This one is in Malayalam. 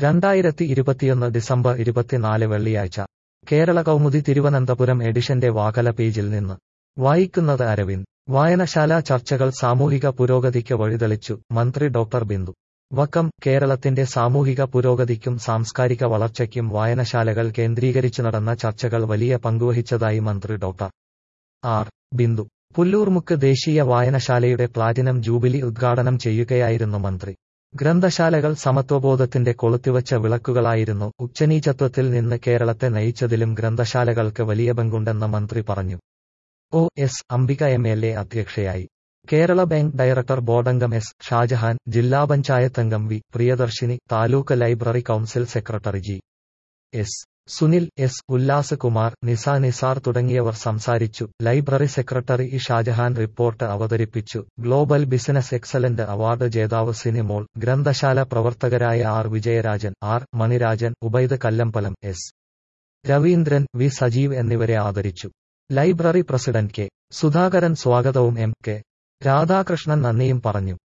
രണ്ടായിരത്തി ഇരുപത്തിയൊന്ന് ഡിസംബർ ഇരുപത്തിനാല് വെള്ളിയാഴ്ച കേരള കൗമുദി തിരുവനന്തപുരം എഡിഷന്റെ വാകല പേജിൽ നിന്ന് വായിക്കുന്നത് അരവിന്ദ് വായനശാല ചർച്ചകൾ സാമൂഹിക പുരോഗതിക്ക് വഴിതെളിച്ചു മന്ത്രി ഡോക്ടർ ബിന്ദു വക്കം കേരളത്തിന്റെ സാമൂഹിക പുരോഗതിക്കും സാംസ്കാരിക വളർച്ചയ്ക്കും വായനശാലകൾ കേന്ദ്രീകരിച്ചു നടന്ന ചർച്ചകൾ വലിയ പങ്കുവഹിച്ചതായി മന്ത്രി ഡോക്ടർ ആർ ബിന്ദു പുല്ലൂർമുക്ക് ദേശീയ വായനശാലയുടെ പ്ലാറ്റിനം ജൂബിലി ഉദ്ഘാടനം ചെയ്യുകയായിരുന്നു മന്ത്രി ഗ്രന്ഥശാലകൾ സമത്വബോധത്തിന്റെ കൊളുത്തിവച്ച വിളക്കുകളായിരുന്നു ഉച്ചനീചത്വത്തിൽ നിന്ന് കേരളത്തെ നയിച്ചതിലും ഗ്രന്ഥശാലകൾക്ക് വലിയ പങ്കുണ്ടെന്ന് മന്ത്രി പറഞ്ഞു O S Ambika M L A അധ്യക്ഷയായി കേരള ബാങ്ക് ഡയറക്ടർ ബോർഡംഗം എസ് ഷാജഹാൻ ജില്ലാ പഞ്ചായത്ത് അംഗം V Priyadarshini taluk library council secretary G S Sunil S Ullas Kumar നിസ നിസാർ തുടങ്ങിയവർ സംസാരിച്ചു library secretary E Shajahan report അവതരിപ്പിച്ചു ഗ്ലോബൽ ബിസിനസ് എക്സലന്റ് അവാർഡ് ജേതാവ് സിനിമോൾ ഗ്രന്ഥശാല പ്രവർത്തകരായ R Vijayarajan R Manirajan Ubaid Kallambalam S Raveendran V Sajeev എന്നിവരെ ആദരിച്ചു ലൈബ്രറി പ്രസിഡന്റ് കെ സുധാകരൻ സ്വാഗതവും എം കെ രാധാകൃഷ്ണൻ നന്ദിയും പറഞ്ഞു